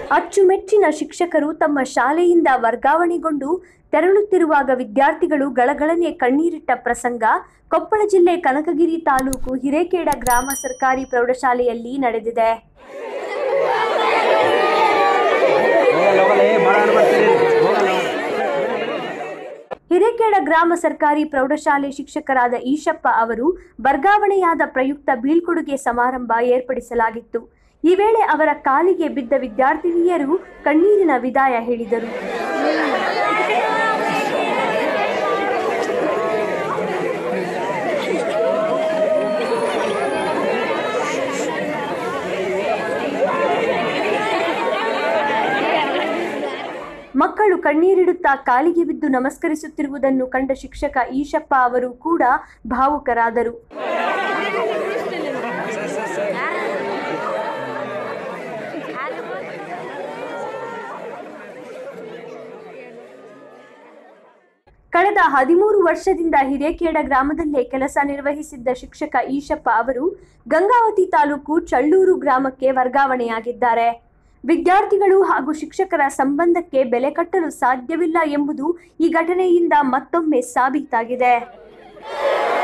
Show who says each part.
Speaker 1: ಅಚ್ಚುಮೆಚ್ಚಿನ ಶಿಕ್ಷಕರು ತಮ್ಮ ಶಾಲೆಯಿಂದ ವರ್ಗಾವಣೆಗೊಂಡು ತೆರಳುತ್ತಿರುವಾಗ ವಿದ್ಯಾರ್ಥಿಗಳು ಗಳಗಳನೆ ಕಣ್ಣೀರಿಟ್ಟ ಪ್ರಸಂಗ ಕೊಪ್ಪಳ ಜಿಲ್ಲೆ ಕನಕಗಿರಿ ತಾಲೂಕು ಹಿರೇಕೇಡ ಗ್ರಾಮ ಸರ್ಕಾರಿ ಪ್ರೌಢಶಾಲೆಯಲ್ಲಿ ನಡೆದಿದೆ
Speaker 2: ಹೋಗಲ್ಲ ಹೋಗಲ್ಲ ಏ ಭಾಳ ಆಡ್ಬಾರ್ತೀರಿ ಹೋಗಲ್ಲ
Speaker 1: ಹಿರೇಕೇಡ ಗ್ರಾಮ ಸರ್ಕಾರಿ ಪ್ರೌಢಶಾಲೆ ಶಿಕ್ಷಕರಾದ ಈಶಪ್ಪ ಅವರು ವರ್ಗಾವಣೆಯಾದ ಪ್ರಯುಕ್ತ ಬೀಳ್ಕೊಡುಗೆ ಸಮಾರಂಭ ಏರ್ಪಡಿಸಲಾಗಿತ್ತು ಈ ವೇಳೆ ಅವರ ಕಾಲಿಗೆ ಬಿದ್ದ ವಿದ್ಯಾರ್ಥಿನಿಯರು ಕಣ್ಣೀರಿನ ವಿದಾಯ ಹೇಳಿದರು ಮಕ್ಕಳು ಕಣ್ಣೀರಿಡುತ್ತಾ ಕಾಲಿಗೆ ಬಿದ್ದು ನಮಸ್ಕರಿಸುತ್ತಿರುವುದನ್ನು ಕಂಡ ಶಿಕ್ಷಕ ಈಶಪ್ಪ ಅವರು ಕೂಡ ಭಾವುಕರಾದರು ಕಳೆದ ಹದಿಮೂರು ವರ್ಷದಿಂದ ಹಿರೇಕೇಡ ಗ್ರಾಮದಲ್ಲೇ ಕೆಲಸ ನಿರ್ವಹಿಸಿದ್ದ ಶಿಕ್ಷಕ ಈಶಪ್ಪ ಅವರು ಗಂಗಾವತಿ ತಾಲೂಕು ಚಳ್ಳೂರು ಗ್ರಾಮಕ್ಕೆ ವರ್ಗಾವಣೆಯಾಗಿದ್ದಾರೆ ವಿದ್ಯಾರ್ಥಿಗಳು ಹಾಗೂ ಶಿಕ್ಷಕರ ಸಂಬಂಧಕ್ಕೆ ಬೆಲೆ ಕಟ್ಟಲು ಸಾಧ್ಯವಿಲ್ಲ ಎಂಬುದು ಈ ಘಟನೆಯಿಂದ ಮತ್ತೊಮ್ಮೆ ಸಾಬೀತಾಗಿದೆ